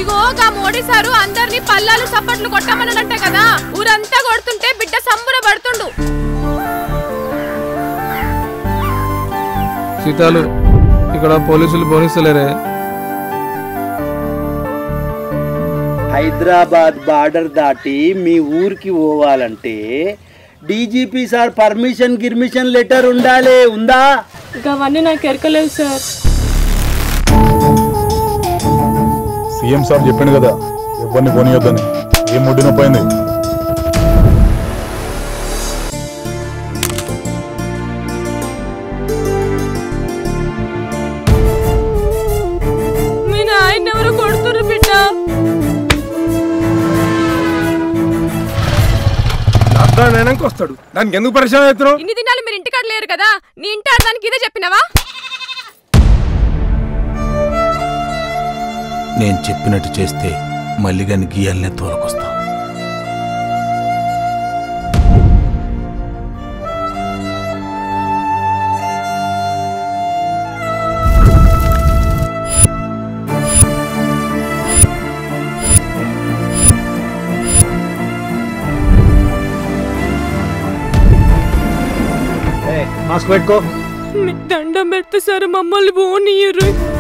ఇగో గా మోడీ సారు అందరినీ పల్లాలు సప్పట్లు కొట్టమన్నట్ట కదా ఊరంతా కొడుతుంటే బిడ్డ సంబుర పడుతుండు సీతాలు ఇక్కడ పోలీసులు పోనిస్తలేరే హైదరాబాద్ బార్డర్ దాటి మీ ఊరికి పోవాలంటే డీజీపీ సార్ పర్మిషన్ గిర్మిషన్ లెటర్ ఉండాలి ఉందా అవన్నీ నాకు ఎరకలేవు సార్ సీఎం సాబ్ చెప్పిండు కదా ఎవరిని పోనీయొద్దని ఏం ముడ్డి నొప్పి అయింది మీ నాయన ఎవరు కొడుతురు బిడ్డ లాక్డౌన్ అయినాక వస్తాడు దానికి ఎందుకు పరిశ్రమ అవుతున్నావు ఇన్ని దినాలు మీరు ఇంటికాడ లేరు కదా నీ ఇంటి ఆడదానికి ఇదే చెప్పినావా నేను చెప్పినట్టు చేస్తే మల్లిగాని గీయాలనే తోలకొస్తా మాస్క్ పెట్టుకో మీకు దండం పెడితే సార్ మమ్మల్ని పోనీయరు